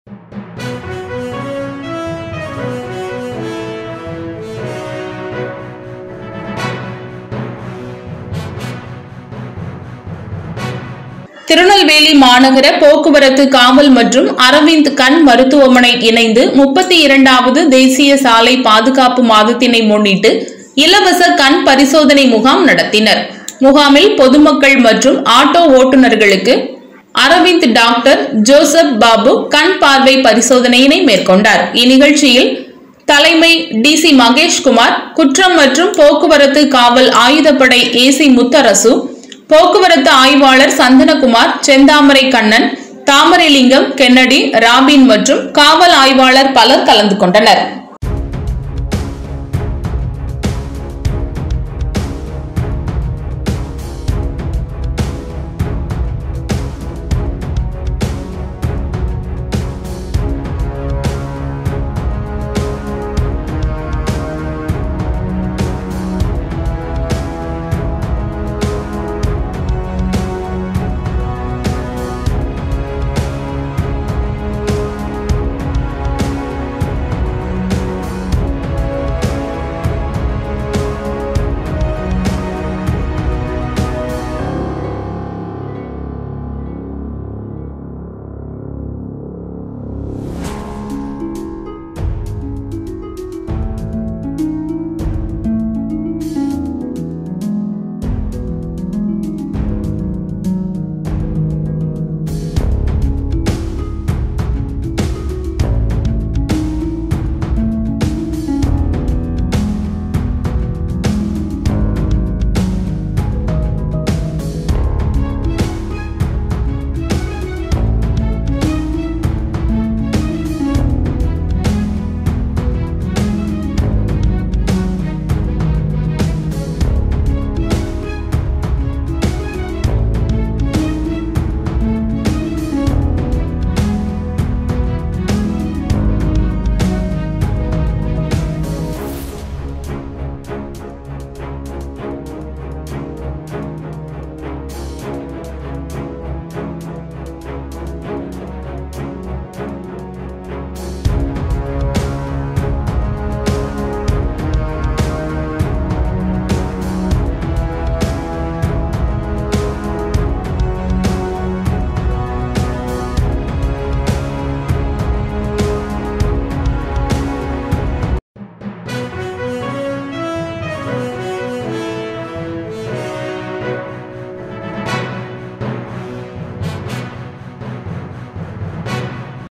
திருநெல்வேலி மாநகர போக்குவரத்து காவல் மற்றும் அரவிந்த் கண் மருத்துவமனை இணைந்து முப்பத்தி இரண்டாவது தேசிய சாலை பாதுகாப்பு மாதத்தினை முன்னிட்டு இலவச கண் பரிசோதனை முகாம் நடத்தினர் முகாமில் பொதுமக்கள் மற்றும் ஆட்டோ ஓட்டுநர்களுக்கு அரவிந்த் டாக்டர் ஜோசப் பாபு கண் பார்வை பரிசோதனையினை மேற்கொண்டார் இந்நிகழ்ச்சியில் தலைமை டிசி மகேஷ்குமார் குற்றம் மற்றும் போக்குவரத்து காவல் ஆயுதப்படை ஏசி முத்தரசு போக்குவரத்து ஆய்வாளர் சந்தனகுமார் செந்தாமரை கண்ணன் தாமரைலிங்கம் கென்னடி ராபின் மற்றும் காவல் ஆய்வாளர் பலர் கலந்து கொண்டனர்